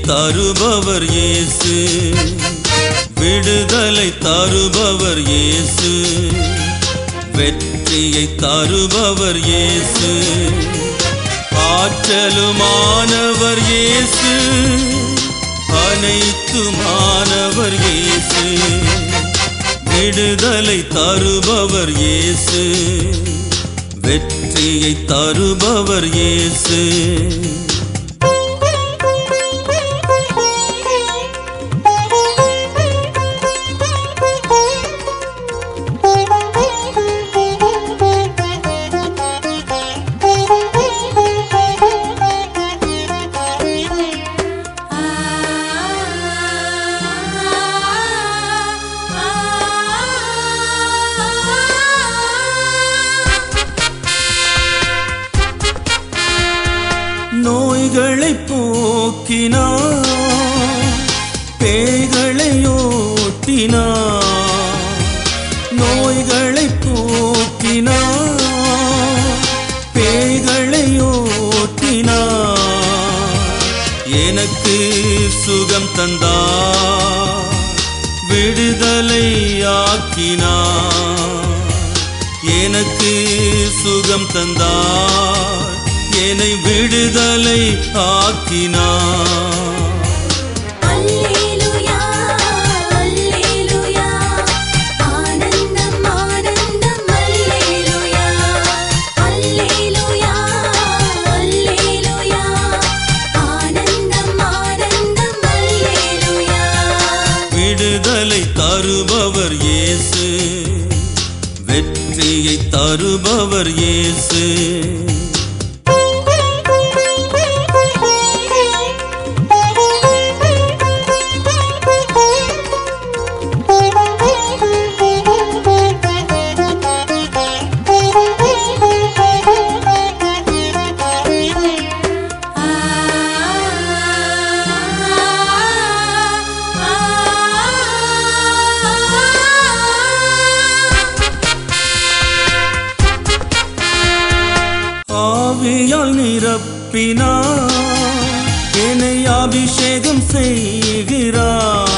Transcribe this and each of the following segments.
தருபவர் இயேசு விடுதலை தருபவர் இயேசு வெற்றியை தருபவர் இயேசு ஆற்றலுமானவர் இயேசு அனைத்துமானவர் இயேசு விடுதலை தருபவர் இயேசு வெற்றியை தருபவர் இயேசு நோய்களை போக்கினார் பேய்களை ஓட்டினார் நோய்களை போக்கினார் பேய்களை ஓட்டினார் எனக்கு சுகம் தந்தார் விடுதலை ஆக்கினார் எனக்கு சுகம் தந்தார் என்னை விடுதலை ஆக்கினார் அல்லேலூயா அல்லேலூயா ஆனந்தம் ஆனந்தம் அல்லேலூயா அல்லேலூயா அல்லேலூயா ஆனந்தம் ஆனந்தம் அல்லேலூயா விடுதலை தருபவர் இயேசு வெற்றியை தருபவர் இயேசு ஆவியால் நிரப்பினார் என்னை அபிஷேகம் செய்கிறார்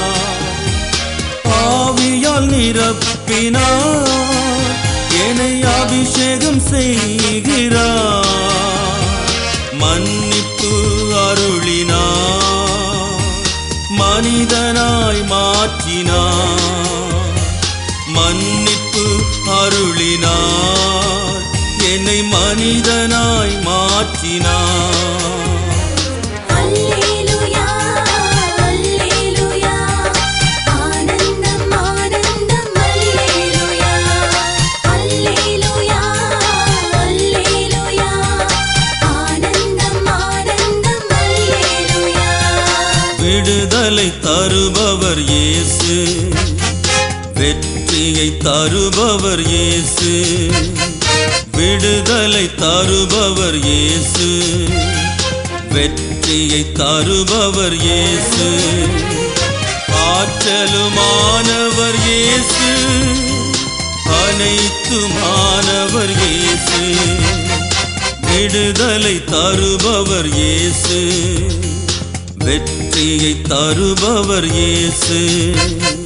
ஆவியால் நிரப்பினார் என்னை அபிஷேகம் செய்கிறார் மன்னிப்பு அருளினார் மனிதனாய் மாற்றினார் மன்னிப்பு அருளினார் என்னை மனிதனாய் மாற்றினார் அல்லேலூயா அல்லேலூயா ஆனந்தம் ஆனந்தம் அல்லேலூயா அல்லேலூயா அல்லேலூயா ஆனந்தம் ஆனந்தம் அல்லேலூயா விடுதலை தருபவர் இயேசு வெற்றியை தருபவர் இயேசு விடுதலை தருபவர் இயேசு வெற்றியை தருபவர் இயேசு ஆற்றலுமானவர் இயேசு அனைத்துமானவர் இயேசு விடுதலை தருபவர் இயேசு வெற்றியை தருபவர் இயேசு